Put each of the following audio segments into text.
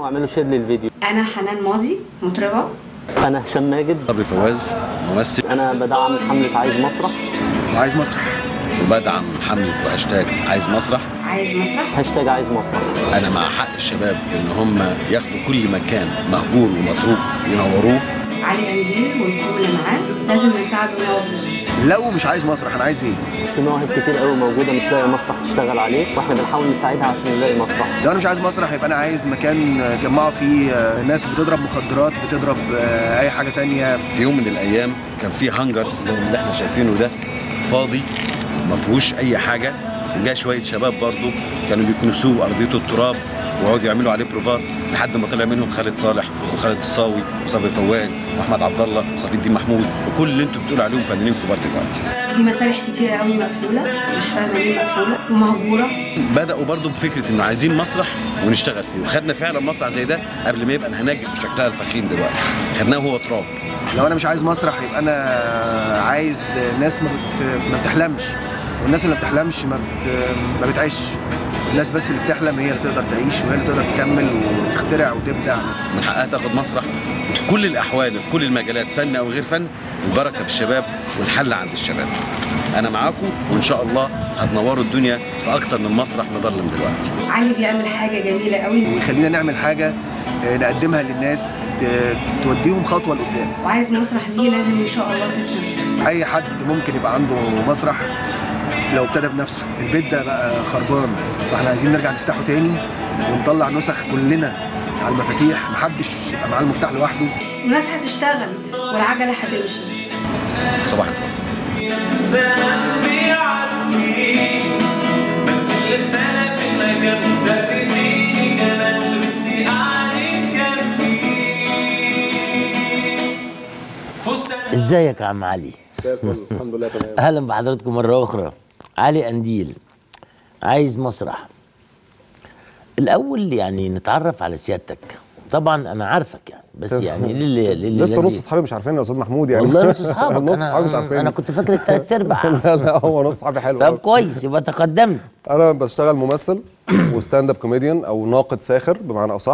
واعملوا شير للفيديو انا حنان ماضي مطربه انا هشام ماجد صبري فواز ممثل انا بدعم حمله عايز مسرح وعايز مسرح وبدعم حملة وهاشتاج عايز مسرح عايز مسرح هاشتاج عايز مسرح انا مع حق الشباب في ان هم ياخدوا كل مكان مهجور ومتروك ينوروه علي قنديل والكوم اللي معاه لازم نساعده ونقف لو مش عايز مسرح انا عايز ايه في مواهب كتير قوي موجوده مش لاقي مسرح تشتغل عليه واحنا بنحاول نساعدها عشان نلاقي مسرح لو انا مش عايز مسرح يبقى انا عايز مكان جمعوا فيه آه، ناس بتضرب مخدرات بتضرب آه، اي حاجه تانية في يوم من الايام كان في هانجر زي اللي احنا شايفينه ده فاضي ما فيهوش اي حاجه وجا شويه شباب برضو كانوا بيكنسوه ارضيته التراب ويقعدوا يعملوا عليه بروفات لحد ما طلع منهم خالد صالح وخالد الصاوي وصبري فواز واحمد عبد الله وصفي الدين محمود وكل اللي انتوا بتقولوا عليهم فنانين كبار دلوقتي في مسارح كتيره قوي مقفوله مش فاهمه ليه مقفوله ومهجوره بداوا برضو بفكره انه عايزين مسرح ونشتغل فيه وخدنا فعلا مسرح زي ده قبل ما يبقى الهناجر بشكلها الفخيم دلوقتي خدناه هو تراب لو انا مش عايز مسرح يبقى انا عايز ناس ما, بت... ما بتحلمش والناس اللي ما بتحلمش ما, بت... ما بتعيش الناس بس اللي بتحلم هي اللي تقدر تعيش وهي اللي تقدر تكمل وتخترع وتبدع من حقها تاخد مسرح وفي كل الاحوال في كل المجالات فن او غير فن البركه في الشباب والحل عند الشباب انا معاكم وان شاء الله هتنوروا الدنيا في اكتر من مسرح مظلم دلوقتي علي بيعمل حاجه جميله قوي ويخلينا نعمل حاجه آه، نقدمها للناس ت- توديهم خطوه لقدام وعايز مسرح دي لازم ان شاء الله تتنفذ اي حد ممكن يبقى عنده مسرح لو ابتدى بنفسه البيت ده بقى خربان فاحنا عايزين نرجع نفتحه تاني ونطلع نسخ كلنا على المفاتيح محدش يبقى معاه المفتاح لوحده وناس هتشتغل والعجله هتمشي صباح الفل زمان بيعدي بس اللي اختلف المجال مدرسين كمان واللي قاعدين جنبي فستان ازيك يا عم علي الحمد لله تمام اهلا بحضراتكم مره اخرى علي قنديل عايز مسرح الاول يعني نتعرف على سيادتك طبعا انا عارفك يعني بس يعني للي للي لسه نص لازم- اصحابي مش عارفين يا استاذ محمود يعني والله نص اصحابك نص اصحابي مش انا عارفين انا كنت فاكر التلات ارباع لا لا هو نص اصحابي حلو طب أوي. كويس يبقى تقدمت انا بشتغل ممثل وستاند اب كوميديان او ناقد ساخر بمعنى اصح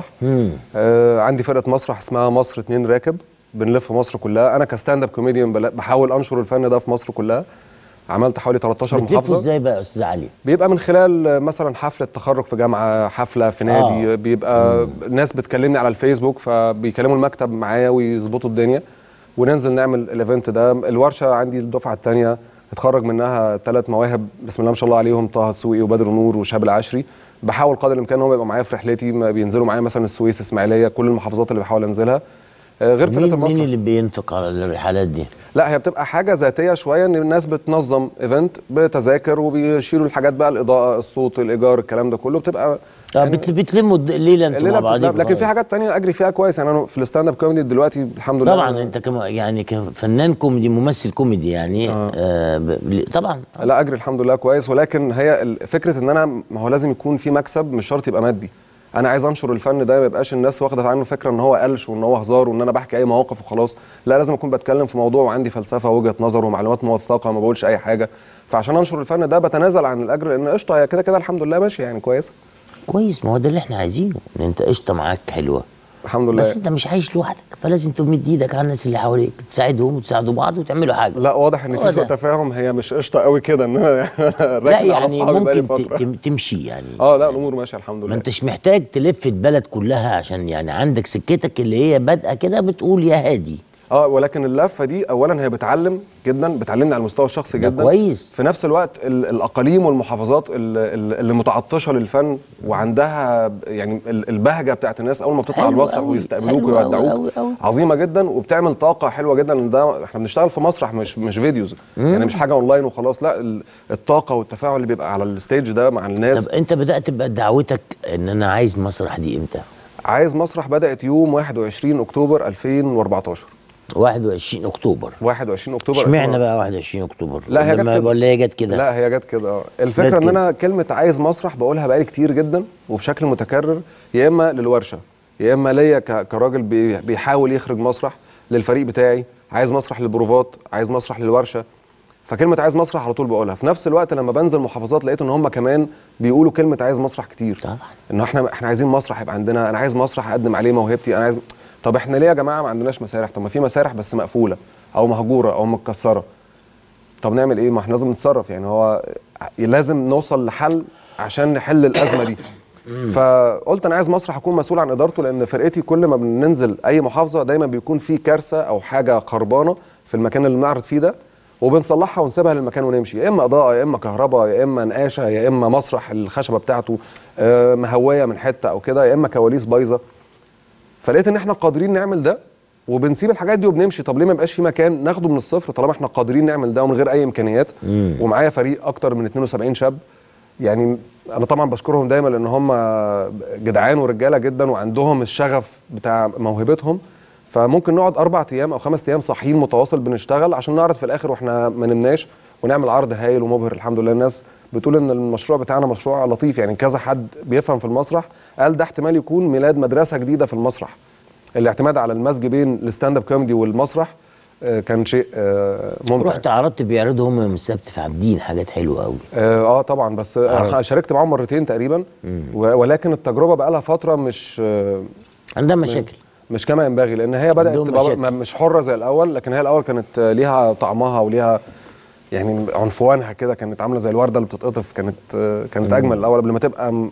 آه عندي فرقه مسرح اسمها مصر اتنين راكب بنلف مصر كلها انا كستاند اب كوميديان بلا- بحاول انشر الفن ده في مصر كلها عملت حوالي 13 بتلفوا محافظه ازاي بقى يا استاذ علي بيبقى من خلال آه، مثلا حفله تخرج في جامعه حفله في نادي آه. آه. بيبقى ناس بتكلمني على الفيسبوك فبيكلموا المكتب معايا ويظبطوا الدنيا وننزل نعمل الايفنت ده الورشه عندي الدفعه الثانيه اتخرج منها ثلاث مواهب بسم الله ما شاء الله عليهم طه دسوقي وبدر نور وشهاب العشري بحاول قدر الامكان ان هم يبقوا معايا في رحلتي ما بينزلوا معايا مثلا السويس اسماعيليه كل المحافظات اللي بحاول انزلها آه، غير فرقه مين, المسرح مين اللي بينفق على الرحلات دي لا هي بتبقى حاجه ذاتيه شويه ان الناس بتنظم ايفنت بتذاكر وبيشيلوا الحاجات بقى الاضاءه الصوت الايجار الكلام ده كله بتبقى طب بتل- بتلموا الد- الليله انتوا الليله مع بتتلعب بعضكم لكن في حاجات تانية اجري فيها كويس يعني انا في الستاند اب كوميدي دلوقتي الحمد لله طبعا انت كم يعني كفنان كوميدي ممثل كوميدي يعني آه. آه ب- طبعا لا اجري الحمد لله كويس ولكن هي ال- فكره ان انا ما هو لازم يكون في مكسب مش شرط يبقى مادي انا عايز انشر الفن ده ما يبقاش الناس واخده عنه فكره ان هو قلش وان هو هزار وان انا بحكي اي مواقف وخلاص لا لازم اكون بتكلم في موضوع وعندي فلسفه ووجهه نظر ومعلومات موثقه ما بقولش اي حاجه فعشان انشر الفن ده بتنازل عن الاجر لان قشطه هي كده كده الحمد لله ماشيه يعني كويسه كويس ما هو ده اللي احنا عايزينه ان انت قشطه معاك حلوه الحمد لله بس انت مش عايش لوحدك فلازم تمد ايدك على الناس اللي حواليك تساعدهم وتساعدوا بعض وتعملوا حاجه لا واضح ان هو في سوء ده. تفاهم هي مش قشطه قوي كده ان انا راكن لا على يعني اصحابي بقالي ممكن ت- فتره تم- تمشي يعني اه لا الامور ماشيه الحمد ما لله انتش محتاج تلف البلد كلها عشان يعني عندك سكتك اللي هي بادئه كده بتقول يا هادي اه ولكن اللفه دي اولا هي بتعلم جدا بتعلمني على المستوى الشخصي ده جدا كويس. في نفس الوقت ال- الاقاليم والمحافظات ال- ال- اللي متعطشه للفن وعندها ب- يعني ال- البهجه بتاعت الناس اول ما بتطلع على حلو المسرح أوي، ويستقبلوك حلو أوي ويودعوك أوي أوي. عظيمه جدا وبتعمل طاقه حلوه جدا ان ده احنا بنشتغل في مسرح مش مش فيديوز يعني مش حاجه اونلاين وخلاص لا ال- الطاقه والتفاعل اللي بيبقى على الستيج ده مع الناس طب انت بدات بقى دعوتك ان انا عايز مسرح دي امتى عايز مسرح بدات يوم 21 اكتوبر 2014 21 اكتوبر 21 اكتوبر اشمعنى 2014. بقى 21 اكتوبر لا هي ولا جت ما- كده. ولا هي جت كده لا هي جت كده اه الفكره جت ان كده. انا كلمه عايز مسرح بقولها بقالي كتير جدا وبشكل متكرر يا اما للورشه يا اما ليا ك- كراجل بي- بيحاول يخرج مسرح للفريق بتاعي عايز مسرح للبروفات عايز مسرح للورشه فكلمه عايز مسرح على طول بقولها في نفس الوقت لما بنزل محافظات لقيت ان هم كمان بيقولوا كلمه عايز مسرح كتير طبعا ان احنا احنا عايزين مسرح يبقى عندنا انا عايز مسرح اقدم عليه موهبتي انا عايز طب احنا ليه يا جماعه ما عندناش مسارح طب ما في مسارح بس مقفوله او مهجوره او متكسره طب نعمل ايه ما احنا لازم نتصرف يعني هو لازم نوصل لحل عشان نحل الازمه دي فقلت انا عايز مسرح اكون مسؤول عن ادارته لان فرقتي كل ما بننزل اي محافظه دايما بيكون في كارثه او حاجه خربانه في المكان اللي بنعرض فيه ده وبنصلحها ونسيبها للمكان ونمشي يا اما اضاءه يا اما كهرباء يا اما نقاشه يا اما مسرح الخشبه بتاعته آه، مهويه من حته او كده يا اما كواليس بايظه فلقيت ان احنا قادرين نعمل ده وبنسيب الحاجات دي وبنمشي طب ليه ما يبقاش في مكان ناخده من الصفر طالما احنا قادرين نعمل ده ومن غير اي امكانيات ومعايا فريق اكتر من 72 شاب يعني انا طبعا بشكرهم دايما لان هم جدعان ورجاله جدا وعندهم الشغف بتاع موهبتهم فممكن نقعد اربع ايام او خمس ايام صاحيين متواصل بنشتغل عشان نعرض في الاخر واحنا ما نمناش ونعمل عرض هايل ومبهر الحمد لله الناس بتقول ان المشروع بتاعنا مشروع لطيف يعني كذا حد بيفهم في المسرح قال ده احتمال يكون ميلاد مدرسه جديده في المسرح الاعتماد على المزج بين الستاند اب كوميدي والمسرح آه، كان شيء آه، ممتع رحت عرضت بيعرضوا هم من السبت في عابدين حاجات حلوه قوي اه آه، طبعا بس عرض. آه شاركت معاهم مرتين تقريبا و- ولكن التجربه بقى لها فتره مش آه عندها مشاكل مش كما ينبغي لان هي بدات عندهم تبقى مشاكل. م- مش حره زي الاول لكن هي الاول كانت آه، ليها طعمها وليها يعني عنفوانها كده كانت عامله زي الورده اللي بتتقطف كانت آه، كانت اجمل الاول قبل ما تبقى م-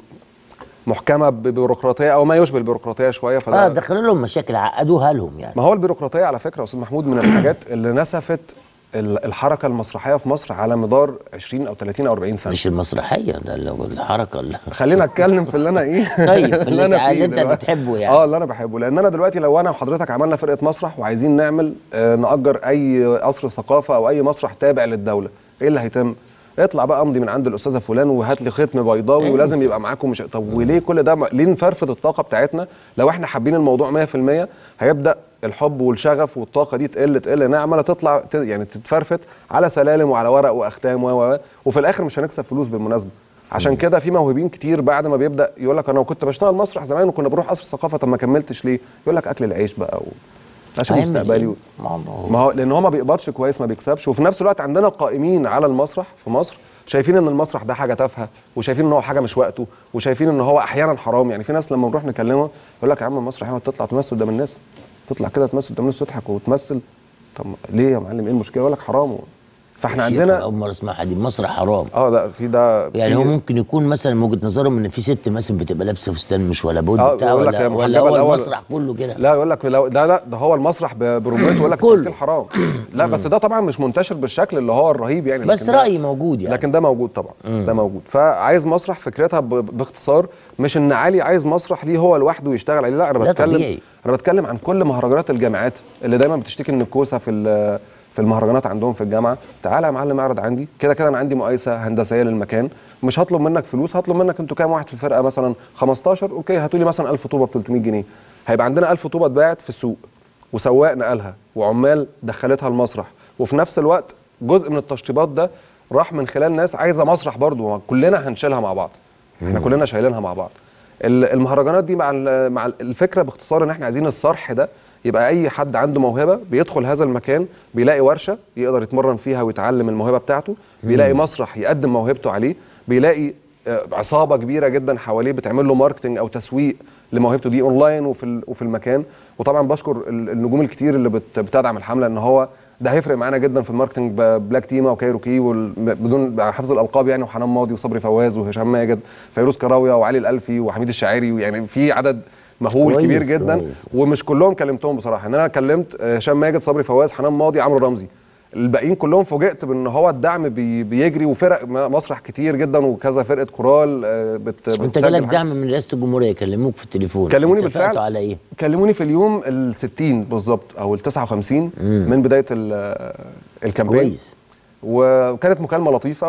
محكمه ببيروقراطيه او ما يشبه البيروقراطيه شويه فده اه دخلوا لهم مشاكل عقدوها لهم يعني ما هو البيروقراطيه على فكره يا استاذ محمود من الحاجات اللي نسفت ال- الحركه المسرحيه في مصر على مدار 20 او 30 او 40 سنه مش المسرحيه ده اللي هو الحركه اللي خلينا اتكلم في اللي انا ايه طيب، في اللي أنا انت- فيه اللي انت دلوقتي. بتحبه يعني. اه اللي انا بحبه لان انا دلوقتي لو انا وحضرتك عملنا فرقه مسرح وعايزين نعمل آه ناجر اي قصر ثقافه او اي مسرح تابع للدوله ايه اللي هيتم اطلع بقى امضي من عند الاستاذه فلان وهات لي ختم بيضاوي أيوة. ولازم يبقى معاكم مش طب وليه كل ده ليه نفرفد الطاقه بتاعتنا لو احنا حابين الموضوع 100% هيبدا الحب والشغف والطاقه دي تقل تقل انها عماله تطلع ت- يعني تتفرفت على سلالم وعلى ورق واختام و و- و وفي الاخر مش هنكسب فلوس بالمناسبه عشان كده في موهوبين كتير بعد ما بيبدا يقول لك انا كنت بشتغل مسرح زمان وكنا بنروح قصر الثقافه طب ما كملتش ليه؟ يقول لك اكل العيش بقى و... عشان هيعمل مستقبلي إيه؟ و... ما هو- ما هو لان هو ما بيقبضش كويس ما بيكسبش وفي نفس الوقت عندنا قائمين على المسرح في مصر شايفين ان المسرح ده حاجه تافهه وشايفين ان هو حاجه مش وقته وشايفين ان هو احيانا حرام يعني في ناس لما نروح نكلمه يقول لك يا عم المسرح هنا تطلع تمثل قدام الناس تطلع كده تمثل قدام الناس تضحك وتمثل طب ليه يا معلم ايه المشكله يقول لك حرام فاحنا شيخ، عندنا اول مره اسمعها دي مسرح حرام اه لا في ده يعني في- هو ممكن يكون مثلا من وجهه نظرهم ان في ست مثلا بتبقى لابسه فستان مش ولا بود اه بتاع يقول لك ولا, يا ولا محجبة هو الأول- المسرح كله كده لا يقول لك لو ده لا ده هو المسرح ب- برمته يقول لك كله. التمثيل حرام لا بس ده طبعا مش منتشر بالشكل اللي هو الرهيب يعني بس لكن ده- رايي موجود يعني لكن ده موجود طبعا ده موجود فعايز مسرح فكرتها ب- باختصار مش ان علي عايز مسرح ليه هو لوحده يشتغل عليه لا انا ده بتكلم طبيعي. انا بتكلم عن كل مهرجانات الجامعات اللي دايما بتشتكي ان الكوسه في ال- في المهرجانات عندهم في الجامعه تعالى يا معلم اعرض عندي كده كده انا عندي مقايسه هندسيه للمكان مش هطلب منك فلوس هطلب منك انتوا كام واحد في الفرقه مثلا 15 اوكي هاتوا لي مثلا 1000 طوبه ب 300 جنيه هيبقى عندنا 1000 طوبه اتباعت في السوق وسواق نقلها وعمال دخلتها المسرح وفي نفس الوقت جزء من التشطيبات ده راح من خلال ناس عايزه مسرح برضو ما كلنا هنشيلها مع بعض احنا كلنا شايلينها مع بعض ال- المهرجانات دي مع ال- مع ال- الفكره باختصار ان احنا عايزين الصرح ده يبقى اي حد عنده موهبه بيدخل هذا المكان بيلاقي ورشه يقدر يتمرن فيها ويتعلم الموهبه بتاعته بيلاقي مسرح يقدم موهبته عليه بيلاقي آه، عصابه كبيره جدا حواليه بتعمل له ماركتنج او تسويق لموهبته دي اونلاين وفي ال- وفي المكان وطبعا بشكر ال- النجوم الكتير اللي بت- بتدعم الحمله ان هو ده هيفرق معانا جدا في الماركتنج ب- بلاك تيما وكايروكي وال- بدون حفظ الالقاب يعني وحنان ماضي وصبري فواز وهشام ماجد فيروز كراويه وعلي الالفي وحميد الشاعري يعني في عدد مهول كويس، كبير جدا كويس. ومش كلهم كلمتهم بصراحه ان انا كلمت آه، هشام ماجد صبري فواز حنان ماضي عمرو رمزي الباقيين كلهم فوجئت بان هو الدعم بي بيجري وفرق م- مسرح كتير جدا وكذا فرقه كورال آه، بت انت بتسجل جالك حاجات. دعم من رئاسه الجمهوريه كلموك في التليفون كلموني اتفقتوا بالفعل على ايه؟ كلموني في اليوم ال 60 بالظبط او ال 59 من بدايه ال- الكامبين كويس وكانت مكالمه لطيفه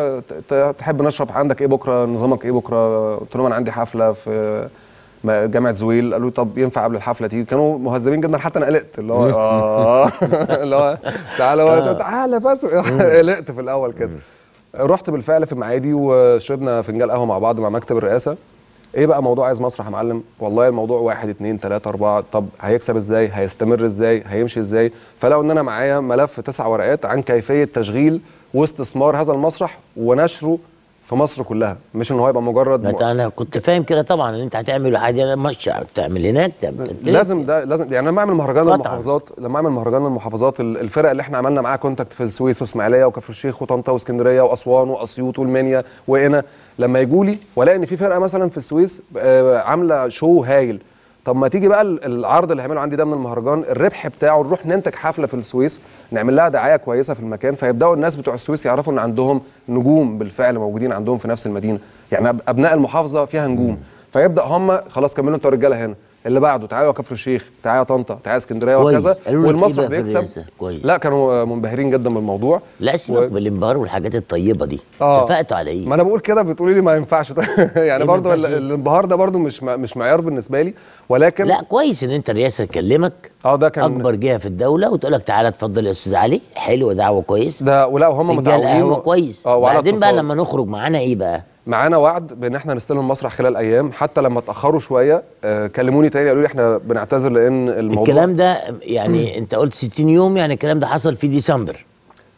وتحب نشرب عندك ايه بكره نظامك ايه بكره قلت لهم انا عندي حفله في م- جامعه زويل قالوا لي طب ينفع قبل الحفله تيجي كانوا مهذبين جدا حتى انا قلقت اللي هو اه اللي هو تعالى تعالى بس قلقت في الاول كده رحت بالفعل في المعادي وشربنا فنجان قهوه مع بعض مع مكتب الرئاسه ايه بقى موضوع عايز مسرح يا معلم والله الموضوع واحد اتنين تلاته اربعه طب هيكسب ازاي هيستمر ازاي هيمشي ازاي فلو ان انا معايا ملف تسع ورقات عن كيفيه تشغيل واستثمار هذا المسرح ونشره في مصر كلها مش ان هو يبقى مجرد ده م... انا كنت فاهم كده طبعا ان انت هتعمل حاجه مش تعمل هناك تعمل لازم ده لازم يعني لما اعمل مهرجان قطعاً. المحافظات لما اعمل مهرجان المحافظات ال- الفرق اللي احنا عملنا معاها كونتاكت في السويس واسماعيليه وكفر الشيخ وطنطا واسكندريه واسوان واسيوط والمنيا وقنا لما يجوا لي والاقي ان في فرقه مثلا في السويس آه، عامله شو هايل طب ما تيجي بقى ال- العرض اللي هيعمله عندي ده من المهرجان الربح بتاعه نروح ننتج حفله في السويس نعمل لها دعايه كويسه في المكان فيبداوا الناس بتوع السويس يعرفوا ان عندهم نجوم بالفعل موجودين عندهم في نفس المدينه يعني أب- ابناء المحافظه فيها نجوم فيبدا هم خلاص كملوا انتوا رجاله هنا اللي بعده تعالوا يا كفر الشيخ تعالوا يا طنطا تعالوا يا اسكندريه كويس. وهكذا قالوا لك إيه والمسرح بقى في بيكسب الرئاسة؟ كويس. لا كانوا منبهرين جدا بالموضوع لا سيبك بالانبهار والحاجات الطيبه دي آه. اتفقتوا على ايه؟ ما انا بقول كده بتقولي لي ما ينفعش يعني ما برضو ينفعش ال- إيه؟ الانبهار ده برضو مش م- مش معيار بالنسبه لي ولكن لا كويس ان انت الرئاسه تكلمك اه ده كان اكبر جهه في الدوله وتقول لك تعالى اتفضل يا استاذ علي حلوه دعوه كويس ده ولا وهم فنجان متعاونين قهوه و- كويس اه وعلى بعدين بقى اتصال. لما نخرج معانا ايه بقى؟ معانا وعد بان احنا نستلم المسرح خلال ايام حتى لما اتاخروا شويه آه كلموني تاني قالوا لي احنا بنعتذر لان الموضوع الكلام ده يعني انت قلت 60 يوم يعني الكلام ده حصل في ديسمبر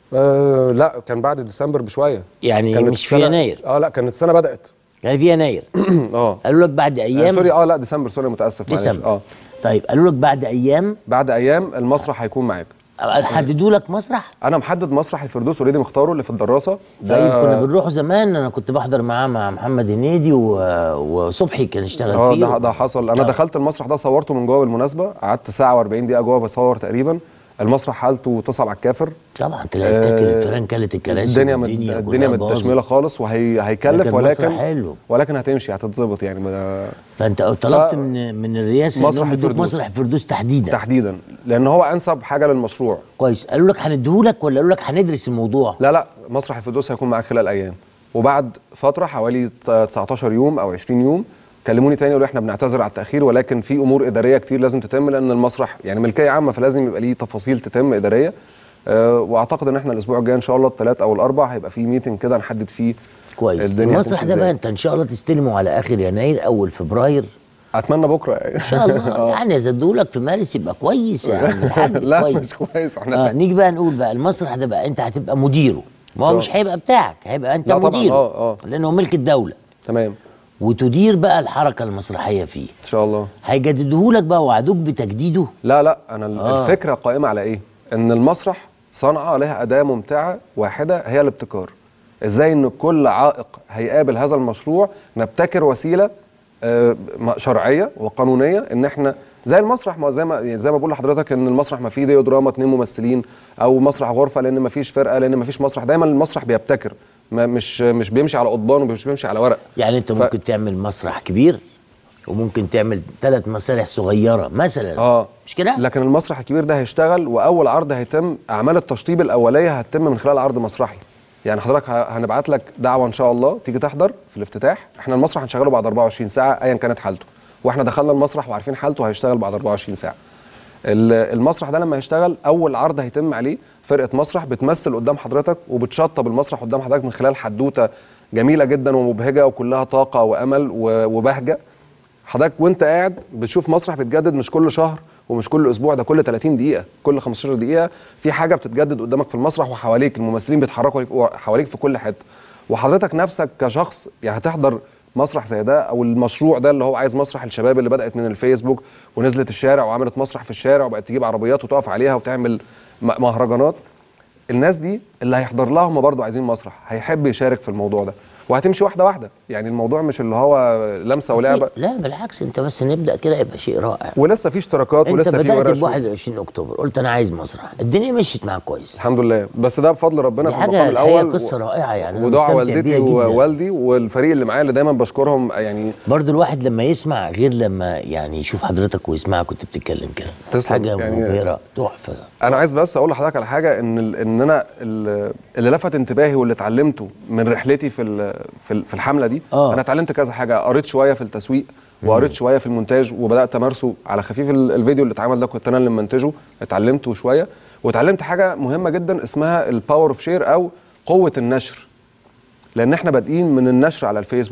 آه لا كان بعد ديسمبر بشويه يعني كانت مش في السنة- يناير اه لا كانت السنه بدات يعني في يناير اه قالوا لك بعد آه، ايام سوري اه لا ديسمبر سوري متاسف معلش ديسمبر اه طيب قالوا لك بعد ايام بعد ايام المسرح هيكون معاك حددوا لك مسرح انا محدد مسرح الفردوس اوريدي مختاره اللي في الدراسه طيب كنا بنروحوا زمان انا كنت بحضر معاه مع محمد هنيدي و... وصبحي كان اشتغل اه فيه ده ده حصل انا آه. دخلت المسرح ده صورته من جوه بالمناسبه قعدت ساعه و40 دقيقه جوه بصور تقريبا المسرح حالته تصعب على الكافر طبعا تلاقي تاكل الفيران كلت الكراسي الدنيا مت... والدنيا الدنيا كلها باظت. متشمله خالص وهيكلف لكن ولكن مسرح حلو. ولكن هتمشي هتتظبط يعني ما- فانت طلبت ف- من من الرئاسه مسرح انهم يدوك الفردوس. مسرح الفردوس تحديدا تحديدا لان هو انسب حاجه للمشروع كويس قالوا لك هنديهولك ولا قالوا لك هندرس الموضوع لا لا مسرح الفردوس هيكون معاك خلال ايام وبعد فتره حوالي 19 يوم او 20 يوم كلموني تاني يقولوا احنا بنعتذر على التاخير ولكن في امور اداريه كتير لازم تتم لان المسرح يعني ملكيه عامه فلازم يبقى ليه تفاصيل تتم اداريه أه واعتقد ان احنا الاسبوع الجاي ان شاء الله الثلاث او الاربع هيبقى في ميتنج كده نحدد فيه كويس الدنيا المسرح هتمشي ده بقى إزاي. انت ان شاء الله تستلمه على اخر يناير اول فبراير اتمنى بكره يعني ان شاء الله يعني اذا ادولك في مارس يبقى كويس يا عم الحاج لا كويس مش كويس احنا آه نيجي بقى نقول بقى المسرح ده بقى انت هتبقى مديره ما هو طبعا. مش هيبقى بتاعك هيبقى انت لا طبعا، مديره آه، آه. لانه ملك الدوله تمام وتدير بقى الحركه المسرحيه فيه ان شاء الله هيجددوهولك بقى وعدوك بتجديده لا لا انا ال- آه. الفكره قائمه على ايه ان المسرح صنعه لها اداه ممتعه واحده هي الابتكار ازاي ان كل عائق هيقابل هذا المشروع نبتكر وسيله آه، م- شرعيه وقانونيه ان احنا زي المسرح ما زي ما يعني زي ما بقول لحضرتك ان المسرح ما فيه ديو دراما اتنين ممثلين او مسرح غرفه لان ما فيش فرقه لان ما فيش مسرح دايما المسرح بيبتكر ما مش مش بيمشي على قضبان ومش بيمشي على ورق يعني انت ف- ممكن تعمل مسرح كبير وممكن تعمل ثلاث مسارح صغيره مثلا اه مش كده لكن المسرح الكبير ده هيشتغل واول عرض هيتم اعمال التشطيب الاوليه هتتم من خلال عرض مسرحي يعني حضرتك ه- هنبعت لك دعوه ان شاء الله تيجي تحضر في الافتتاح احنا المسرح هنشغله بعد 24 ساعه ايا كانت حالته واحنا دخلنا المسرح وعارفين حالته هيشتغل بعد 24 ساعه ال- المسرح ده لما هيشتغل اول عرض هيتم عليه فرقه مسرح بتمثل قدام حضرتك وبتشطب المسرح قدام حضرتك من خلال حدوته جميله جدا ومبهجه وكلها طاقه وامل و- وبهجه حضرتك وانت قاعد بتشوف مسرح بيتجدد مش كل شهر ومش كل اسبوع ده كل 30 دقيقه كل 15 دقيقه في حاجه بتتجدد قدامك في المسرح وحواليك الممثلين بيتحركوا حواليك في كل حته وحضرتك نفسك كشخص يعني هتحضر مسرح زي ده او المشروع ده اللي هو عايز مسرح الشباب اللي بدات من الفيسبوك ونزلت الشارع وعملت مسرح في الشارع وبقت تجيب عربيات وتقف عليها وتعمل م- مهرجانات الناس دي اللي هيحضر لها هم برضو عايزين مسرح هيحب يشارك في الموضوع ده وهتمشي واحده واحده يعني الموضوع مش اللي هو لمسه ولعبه لا بالعكس انت بس نبدا كده يبقى شيء رائع ولسه في اشتراكات انت ولسه في بدات ورش ب 21 اكتوبر قلت انا عايز مسرح الدنيا مشيت معاك كويس الحمد لله بس ده بفضل ربنا دي في حاجة المقام الحقيقة الاول قصة رائعة يعني، أنا ودعاء مستمتع والدتي بيها جداً. ووالدي والفريق اللي معايا اللي دايما بشكرهم يعني برضو الواحد لما يسمع غير لما يعني يشوف حضرتك ويسمعك كنت بتتكلم كده تسلم. حاجة يعني- مبهرة تحفة انا عايز بس اقول لحضرتك على حاجه ان ال- ان انا ال- اللي لفت انتباهي واللي اتعلمته من رحلتي في ال- في ال- في الحمله دي آه. انا اتعلمت كذا حاجه قريت شويه في التسويق وقريت شويه في المونتاج وبدات امارسه على خفيف ال- الفيديو اللي اتعمل ده كنت انا اللي منتجه اتعلمته شويه واتعلمت حاجه مهمه جدا اسمها الباور اوف شير او قوه النشر لان احنا بادئين من النشر على الفيسبوك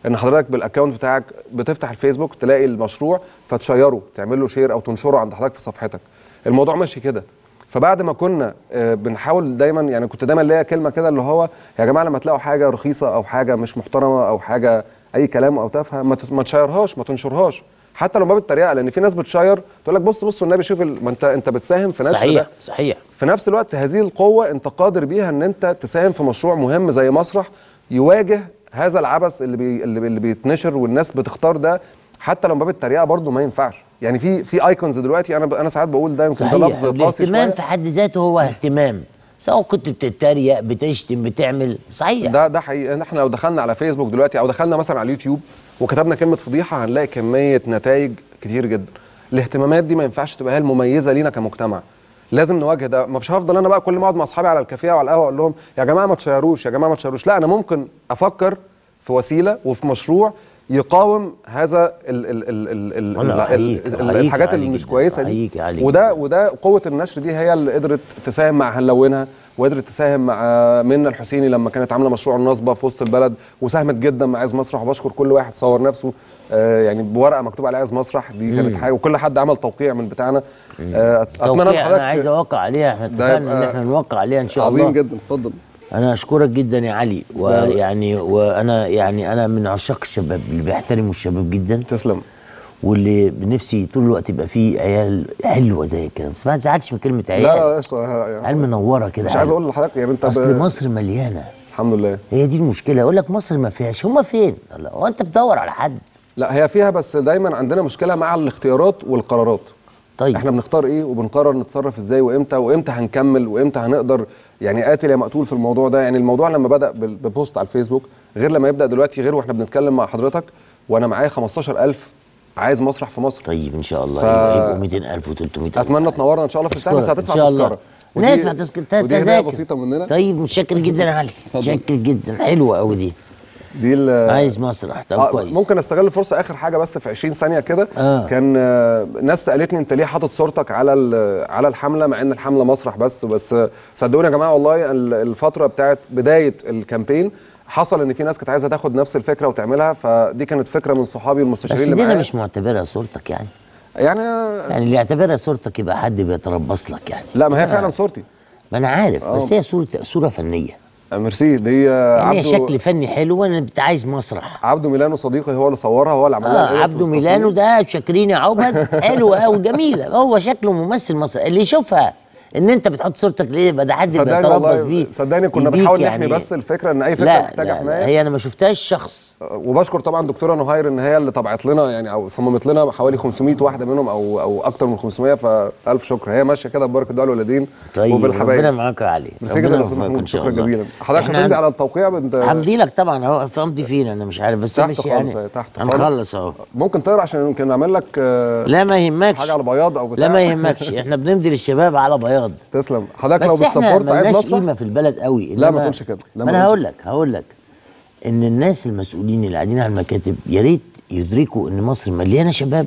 ان حضرتك بالاكونت بتاعك بتفتح الفيسبوك تلاقي المشروع فتشيره تعمل له شير او تنشره عند حضرتك في صفحتك الموضوع ماشي كده فبعد ما كنا آه، بنحاول دايما يعني كنت دايما ليا كلمه كده اللي هو يا جماعه لما تلاقوا حاجه رخيصه او حاجه مش محترمه او حاجه اي كلام او تافهه ما ت- ما تشيرهاش ما تنشرهاش حتى لو ما بالتريقه لان في ناس بتشير تقول لك بص بص والنبي شوف ال... ما انت انت بتساهم في نشر صحيح ده صحيح في نفس الوقت هذه القوة انت قادر بيها ان انت تساهم في مشروع مهم زي مسرح يواجه هذا العبث اللي بي اللي, بي اللي بيتنشر والناس بتختار ده حتى لو من باب التريقه برضه ما ينفعش يعني في في ايكونز دلوقتي انا ب- انا ساعات بقول ده يمكن ده صحيح لفظ قاسي الاهتمام شويه في حد ذاته هو اهتمام سواء كنت بتتريق بتشتم بتعمل صحيح ده ده حقيقي احنا لو دخلنا على فيسبوك دلوقتي او دخلنا مثلا على اليوتيوب وكتبنا كلمه فضيحه هنلاقي كميه نتائج كتير جدا الاهتمامات دي ما ينفعش تبقى هي المميزه لينا كمجتمع لازم نواجه ده مش هفضل انا بقى كل ما اقعد مع اصحابي على الكافيه وعلى القهوه اقول لهم يا جماعه ما تشيروش يا جماعه ما تشيروش لا انا ممكن افكر في وسيله وفي مشروع يقاوم هذا ال ال ال ال ال أنا ال أحييك، ال أحييك الحاجات علي اللي مش جداً، كويسه دي أحييك علي وده وده قوه النشر دي هي اللي قدرت تساهم مع هنلونها وقدرت تساهم مع منى الحسيني لما كانت عامله مشروع النصبه في وسط البلد وساهمت جدا مع عايز مسرح وبشكر كل واحد صور نفسه آه يعني بورقه مكتوب عليها عايز مسرح دي كانت حاجه وكل حد عمل توقيع من بتاعنا آه اتمنى توقيع حضرتك انا عايز اوقع عليها احنا ده اتفقنا ان يبقى احنا نوقع عليها ان شاء الله عظيم جدا اتفضل انا اشكرك جدا يا علي ويعني وانا يعني انا من عشاق الشباب اللي بيحترموا الشباب جدا تسلم واللي بنفسي طول الوقت يبقى فيه عيال حلوه زي كده بس ما تزعلش من كلمه لا عيال لا قشطة، يعني عيال منوره كده مش عايز حلوة. اقول لحضرتك يعني انت ب- اصل مصر مليانه الحمد لله هي دي المشكله يقول لك مصر ما فيهاش هم فين لا، هو انت بتدور على حد لا هي فيها بس دايما عندنا مشكله مع الاختيارات والقرارات طيب احنا بنختار ايه وبنقرر نتصرف ازاي وامتى وامتى هنكمل وامتى هنقدر يعني قاتل يا مقتول في الموضوع ده يعني الموضوع لما بدا بال- ببوست على الفيسبوك غير لما يبدا دلوقتي غير واحنا بنتكلم مع حضرتك وانا معايا 15000 عايز مسرح في مصر طيب ان شاء الله ف- يبقى يبقوا 200000 و300000 اتمنى تنورنا ان شاء الله في البتاع بس أشكرك. هتدفع إن شاء الله. تذكره ودي- ندفع تذكرة ودي هديه تذاكر. بسيطه مننا طيب متشكر جدا يا علي متشكر جدا حلوه قوي دي دي ال- عايز مسرح طب آه، كويس ممكن استغل الفرصه اخر حاجه بس في 20 ثانيه كده آه. كان آه، ناس سالتني انت ليه حاطط صورتك على ال- على الحمله مع ان الحمله مسرح بس بس آه، صدقوني يا جماعه والله ال- الفتره بتاعت بدايه الكامبين حصل ان في ناس كانت عايزه تاخد نفس الفكره وتعملها فدي كانت فكره من صحابي بس المستشارين دي اللي انا معايا مش معتبرها صورتك يعني يعني آه، يعني اللي يعتبرها صورتك يبقى حد بيتربص لك يعني لا ما هي أنا- فعلا صورتي ما انا عارف بس هي صوره صوره فنيه آه، ميرسي دي آه، يعني هي عبده شكل فني حلو انا بت- عايز مسرح عبده ميلانو صديقي هو اللي صورها هو اللي عمل لها اه الإيديت عبده والتصوير. ميلانو ده شاكرين يا عبد حلو قوي جميله هو شكله ممثل مسرح اللي يشوفها ان انت بتحط صورتك ليه يبقى ده حد صدقني بيتربص والله بيه صدقني كنا بيك بنحاول يعني. نحمي بس الفكره ان اي فكره لا, محتاجه لا, حمايه لا هي انا ما شفتهاش شخص وبشكر طبعا دكتوره نهاير ان هي اللي طبعت لنا يعني او صممت لنا حوالي 500 واحده منهم او او اكتر من 500 فالف شكر هي ماشيه كده ببركه دعاء الوالدين طيب وبالحبايب ربنا معاك يا علي ميرسي ربنا جدا يا استاذ يوفقك محمود ان شاء شكرا الله جزيلا حضرتك إحنا هتمضي هن- على التوقيع بنت همضي لك طبعا اهو امضي فين انا مش عارف بس تحت ماشي خالص يعني أهي، تحت خالص. هنخلص اهو ممكن تقرا عشان يمكن نعمل لك آه، لا ما يهمكش حاجه على بياض او بتاع لا ما يهمكش احنا بنمضي للشباب على بياض تسلم حضرتك لو بس احنا بتسبورت عايز ملناش مسرح قيمه في البلد قوي لا، ما إنما- تقولش كده. لا، ما ما انا تقولش. هقول لك هقول لك ان الناس المسؤولين اللي قاعدين على المكاتب يا ريت يدركوا ان مصر مليانه شباب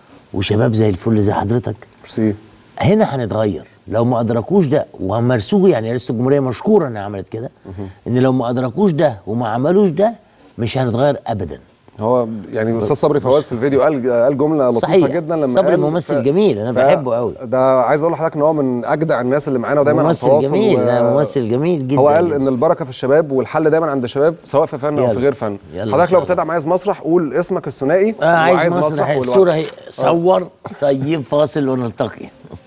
وشباب زي الفل زي حضرتك ميرسي هنا هنتغير لو ما ادركوش ده ومارسوه يعني رئاسه الجمهوريه مشكوره انها عملت كده ان لو ما ادركوش ده وما عملوش ده مش هنتغير ابدا هو يعني الاستاذ صبري فواز في الفيديو قال قال جمله لطيفه صحيح. جدا لما صبري قال ممثل جميل، أنا بحبه قوي. ده عايز اقول لحضرتك ان هو من اجدع الناس اللي معانا ودايما على ممثل تواصل جميل و- لا ممثل جميل جدا هو قال جداً. ان البركه في الشباب والحل دايما عند الشباب سواء في فن او يلا. في غير فن يلا إن حضرتك شاء لو بتدعم عايز مسرح قول اسمك الثنائي آه عايز وعايز مسرح والوقت. الصوره اهي صور طيب فاصل ونلتقي